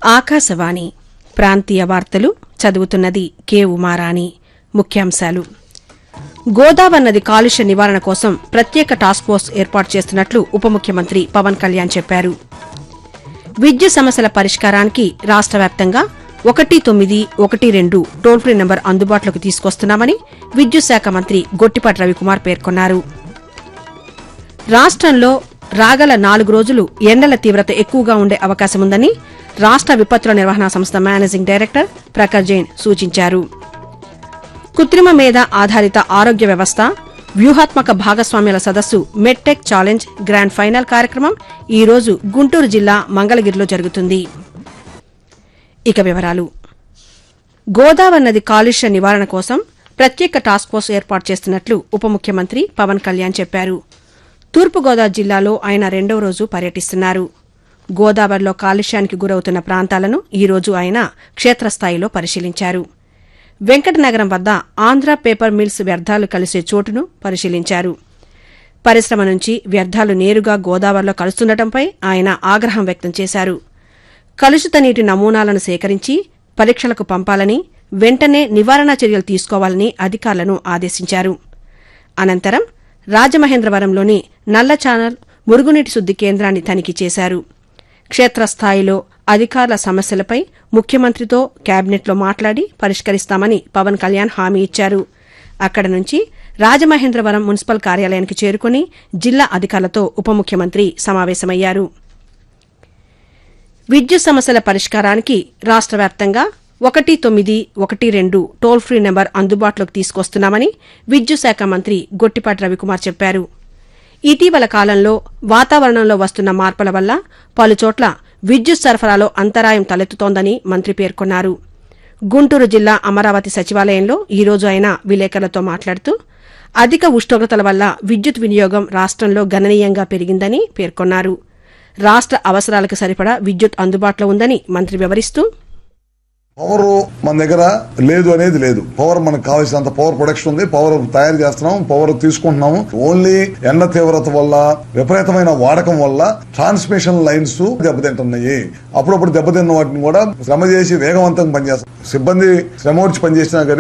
ఆకాశవాణి ప్రాంతీయ వార్తలు చదువుతున్నది కె ఉమారాణి ముఖ్యాంశాలు గోదావరి నది కాలుష్య నివారణ కోసం ప్రత్యేక టాస్క్ ఫోర్స్ ఏర్పాటు చేస్తున్నట్లు ఉప ముఖ్యమంత్రి పవన్ కళ్యాణ్ చెప్పారు విద్యుత్ సమస్యల పరిష్కారానికి రాష్ట వ్యాప్తంగా ఒకటి తొమ్మిది ఒకటి రెండు టోల్ ఫ్రీ నంబర్ అందుబాటులోకి తీసుకొస్తున్నామని విద్యుత్ శాఖ మంత్రి గొట్టిపాటి రవికుమార్ పేర్కొన్నారు రాష్టంలో రాగల నాలుగు రోజులు ఎండల తీవ్రత ఎక్కువగా ఉండే అవకాశముందని రాష్ట విపత్తుల నిర్వహణ సంస్థ మేనేజింగ్ డైరెక్టర్ ప్రఖర్ జైన్ సూచించారు కృత్రిమ మేధ ఆధారిత ఆరోగ్య వ్యవస్థ వ్యూహాత్మక భాగస్వామ్యాల సదస్సు మెడ్టెక్ ఛాలెంజ్ గ్రాండ్ ఫైనల్ కార్యక్రమం ఈ రోజు గుంటూరు జిల్లా మంగళగిరిలో జరుగుతుంది ఇక వివరాలు గోదావరి నది కాలుష్య నివారణ కోసం ప్రత్యేక టాస్క్ ఫోర్స్ ఏర్పాటు చేస్తున్నట్లు ఉప ముఖ్యమంత్రి పవన్ కళ్యాణ్ చెప్పారు తూర్పుగోదావరి జిల్లాలో ఆయన రెండవ రోజు పర్యటిస్తున్నారు గోదావరిలో కాలుష్యానికి గురవుతున్న ప్రాంతాలను ఈ రోజు ఆయన క్షేత్రస్థాయిలో పరిశీలించారు వెంకటనగరం వద్ద ఆంధ్ర పేపర్ మిల్స్ వ్యర్థాలు కలిసే చోటును పరిశీలించారు పరిశ్రమ నుంచి వ్యర్థాలు నేరుగా గోదావరిలో కలుస్తుండటంపై ఆయన ఆగ్రహం వ్యక్తం చేశారు కలుషిత నీటి నమూనాలను సేకరించి పరీక్షలకు పంపాలని వెంటనే నివారణ చర్యలు తీసుకోవాలని అధికారులను ఆదేశించారు అనంతరం రాజమహేంద్రవరంలోని నల్ల ఛానల్ మురుగునీటి శుద్ది కేంద్రాన్ని తనిఖీ చేశారు క్షేత్రస్థాయిలో అధికారుల సమస్యలపై ముఖ్యమంత్రితో కేబినెట్లో మాట్లాడి పరిష్కరిస్తామని పవన్ కళ్యాణ్ హామీ ఇచ్చారు అక్కడ నుంచి రాజమహేంద్రవరం మున్సిపల్ కార్యాలయానికి చేరుకుని జిల్లా అధికారులతో ఉప ముఖ్యమంత్రి సమావేశమయ్యారు విద్యుత్ సమస్యల పరిష్కారానికి రాష్ట వ్యాప్తంగా ఒకటి తొమ్మిది ఒకటి రెండు టోల్ ఫ్రీ నెంబర్ అందుబాటులోకి తీసుకొస్తున్నామని విద్యుత్ శాఖ మంత్రి గొట్టిపాటి రవికుమార్ చెప్పారు ఇటీవల కాలంలో వాతావరణంలో వస్తున్న మార్పుల వల్ల పలుచోట్ల విద్యుత్ సరఫరాలో అంతరాయం తలెత్తుతోందని మంత్రి పేర్కొన్నారు గుంటూరు జిల్లా అమరావతి సచివాలయంలో ఈ రోజు ఆయన విలేకరులతో మాట్లాడుతూ అధిక ఉష్ణోగ్రతల వల్ల విద్యుత్ వినియోగం రాష్టంలో గణనీయంగా పెరిగిందని పేర్కొన్నారు రాష్ట అవసరాలకు సరిపడా విద్యుత్ అందుబాటులో ఉందని మంత్రి వివరిస్తూ పవర్ మన దగ్గర లేదు అనేది లేదు పవర్ మనకు కావాల్సినంత పవర్ ప్రొడక్షన్ ఉంది పవర్ తయారు చేస్తున్నాం పవర్ తీసుకుంటున్నాము ఓన్లీ ఎండ తీవ్రత వల్ల విపరీతమైన వాడకం వల్ల ట్రాన్స్మిషన్ లైన్స్ దెబ్బతింటున్నాయి అప్పుడప్పుడు దెబ్బతిన్న వాటిని కూడా శ్రమ చేసి వేగవంతంగా పనిచేస్తాం సిబ్బంది శ్రమ వచ్చి పనిచేసినా కానీ